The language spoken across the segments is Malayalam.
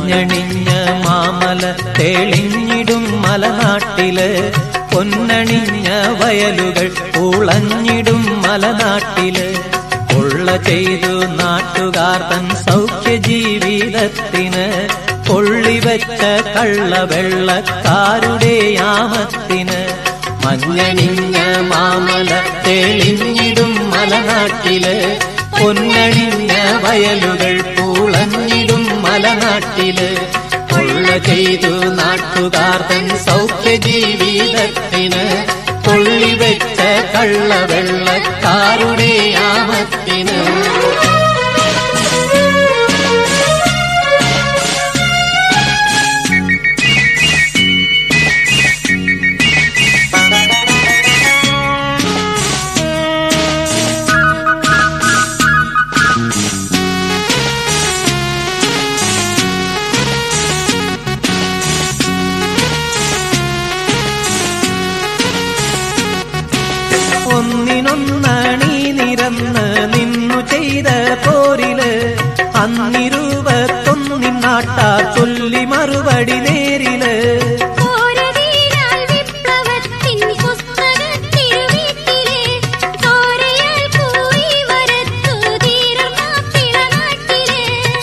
മഞ്ഞണിഞ്ഞ മാമല തെളിഞ്ഞിടും മലനാട്ടില് പൊന്നണിഞ്ഞ വയലുകൾ പൂളഞ്ഞിടും മലനാട്ടില് കൊള്ള ചെയ്തു നാട്ടുകാർ തൻ സൗഖ്യ ജീവിതത്തിന് കൊള്ളിവെച്ച കള്ളവെള്ളക്കാരുടെ യാമത്തിന് മഞ്ഞണിഞ്ഞ മാമല തെളിഞ്ഞിടും മലനാട്ടില് പൊന്നണിഞ്ഞ വയലുകൾ പൂളഞ്ഞിടും മലനാട്ടില് കൊള്ള ചെയ്തു നാട്ടുകാർ തൻ സൗഖ്യ ജീവിതത്തിന് കൊള്ളിവെച്ച കള്ളവെള്ളക്കാരുടെ യാമത്തിന് ഒന്നിനൊന്നണി നിരന്ന് നിന്നു ചെയ്ത പോരില് അന്നിരുപത്തൊന്നിൻ നാട്ടാർ ചൊല്ലി മറുപടി നേരില് കോരവീരാൽ വിപ്ലവത്തിൻ പുസ്തകത്തിരുവീട്ടിലെ ചോരയാൽ പൂയി വരത്തു ധീരർ മാപ്പിള നാട്ടിലെ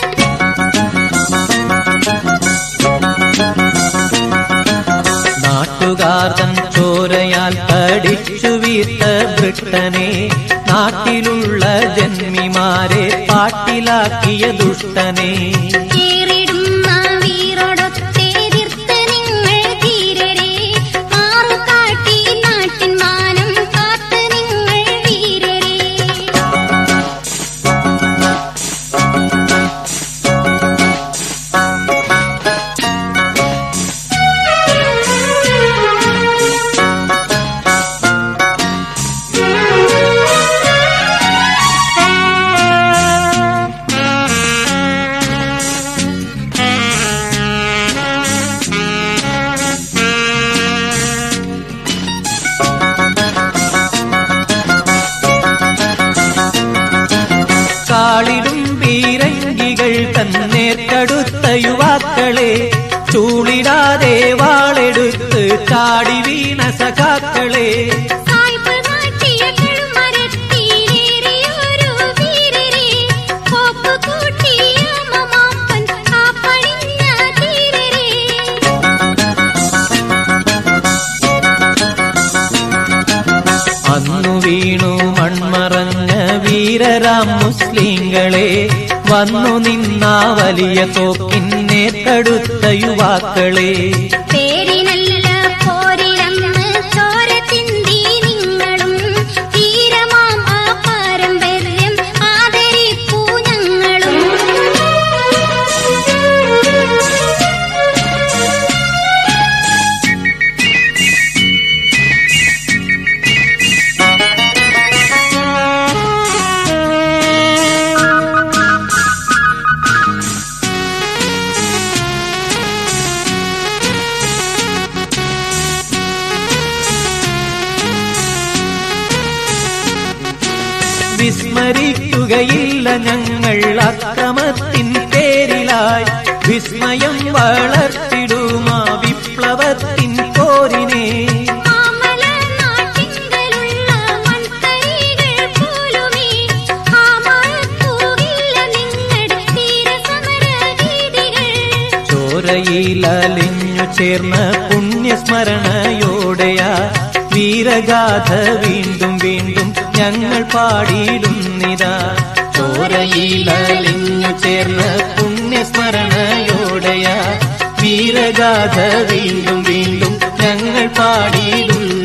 നാട്ടുകാർ തൻ ചോരയാൽ കടിച്ചു വീർത്ത ബ്രിട്ടനെ നാട്ടിലുള്ള ജന്മിമാരെ പാട്ടിലാക്കിയ ദുഷ്ടനെ ഏറിടുന്ന വീറോടൊത്തെതിർത്ത് നിങ്ങൾ ധീരരെ മാറുകാട്ടി നാട്ടിൻ മാനം കാത്ത് നിങ്ങൾ വീരരെ കാളിടും പീരങ്കികൾ തന്നേർക്കടുത്ത യുവാക്കളെ ചൂളിടാതെ വാളെടുത്ത് ചാടി വീണ സഖാക്കളെ സായ്പ് നാട്ടിയ കെഴുമരത്തിലേറിയൊരു വീരരെ കോപ്പ് കൂട്ടിയ മമാപ്പൻ കാപ്പണിഞ്ഞ ധീരരെ അന്നു വീണു മൺമറഞ്ഞ വീരരാം മുസ്ലിങ്ങളെ വന്നു നിന്ന വലിയ തോക്കിന്നേർക്കടുത്ത യുവാക്കളെ പേരിനല്ല പോരിലന്ന് ചോര ചിന്തി നിങ്ങളും ധീരമാം ആ പാരമ്പര്യം ആദരിപ്പൂ ഞങ്ങളും വിസ്മരിക്കുകയില്ല ഞങ്ങൾ അക്രമത്തിൻ പേരിലായി വിസ്മയം വളർത്തിടുമാ വിപ്ലവത്തിൻ പോരിനെ മാമല നാട്ടിങ്കലുള്ള മൺതരികൾ പോലുമേ ആ മഴത്തൂകില്ല നിങ്ങളുടെ ധീരസമരഗീതികൾ ചോരയിലലിഞ്ഞു ചേർന്ന പുണ്യസ്മരണയോടെയാ വീരഗാഥ വീണ്ടും വീണ്ടും ഞങ്ങൾ പാടിയിടുന്നിതാ ചോരയിലലിഞ്ഞു ചേർന്ന പുണ്യസ്മരണയോടെയാ വീരഗാഥ വീണ്ടും വീണ്ടും ഞങ്ങൾ പാടിയിടുന്നിതാ